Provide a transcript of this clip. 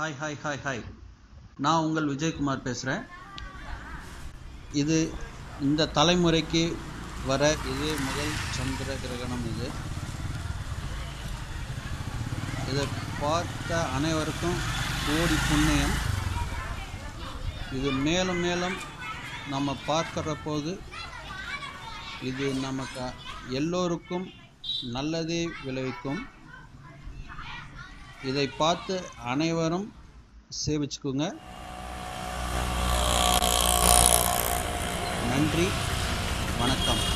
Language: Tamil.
ஹாய் ஹாய் ஹாய் ஹாய் நான் உங்கள் விஜயகுமார் பேசுகிறேன் இது இந்த தலைமுறைக்கு வர இது முதல் சந்திர கிரகணம் இது இதை பார்த்த அனைவருக்கும் கோடி புண்ணியம் இது மேலும் மேலும் நம்ம பார்க்கிற போது இது நமக்கு எல்லோருக்கும் நல்லதே விளைவிக்கும் இதை பார்த்து அனைவரும் சேவிச்சுக்குங்க நன்றி வணக்கம்